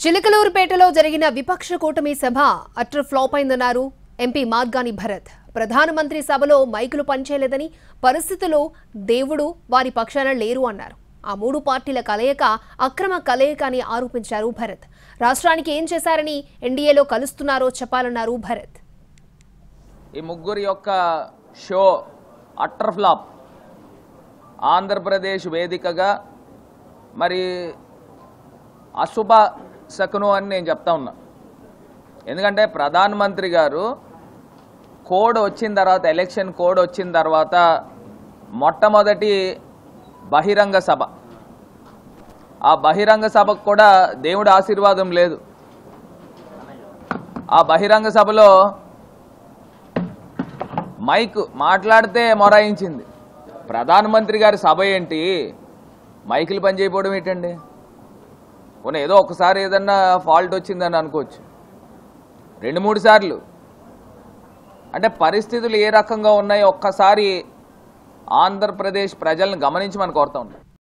చిలకలూరుపేటలో జరిగిన విపక్ష కూటమి సభ అట్టర్ ఫ్లాప్ అయిందన్నారు ఎంపీ మార్గాని భరత్ ప్రధానమంత్రి సభలో మైకులు పనిచేయలేదని పరిస్థితులు దేవుడు వారి పక్షాన లేరు అన్నారు ఆ మూడు పార్టీల కలయిక అక్రమ కలయిక అని ఆరోపించారు భరత్ రాష్ట్రానికి ఏం చేశారని ఎన్డీఏలో కలుస్తున్నారో చెప్పాలన్నారు భరత్ ఈ ముగ్గురి యొక్క షో అట్టర్ ఫ్లాప్ ఆంధ్రప్రదేశ్ వేదికగా మరి అశుభ శకును అని నేను చెప్తా ఉన్నా ఎందుకంటే ప్రధానమంత్రి గారు కోడ్ వచ్చిన తర్వాత ఎలక్షన్ కోడ్ వచ్చిన తర్వాత మొట్టమొదటి బహిరంగ సభ ఆ బహిరంగ సభకు కూడా దేవుడి ఆశీర్వాదం లేదు ఆ బహిరంగ సభలో మైక్ మాట్లాడితే మొరాయించింది ప్రధానమంత్రి గారి సభ ఏంటి మైకులు పనిచేయకపోవడం ఏంటండి పోనీ ఏదో ఒకసారి ఏదన్నా ఫాల్ట్ వచ్చిందని అనుకోవచ్చు రెండు మూడు సార్లు అంటే పరిస్థితులు ఏ రకంగా ఉన్నాయో ఒక్కసారి ఆంధ్రప్రదేశ్ ప్రజలను గమనించి మనం కోరుతా ఉన్నాం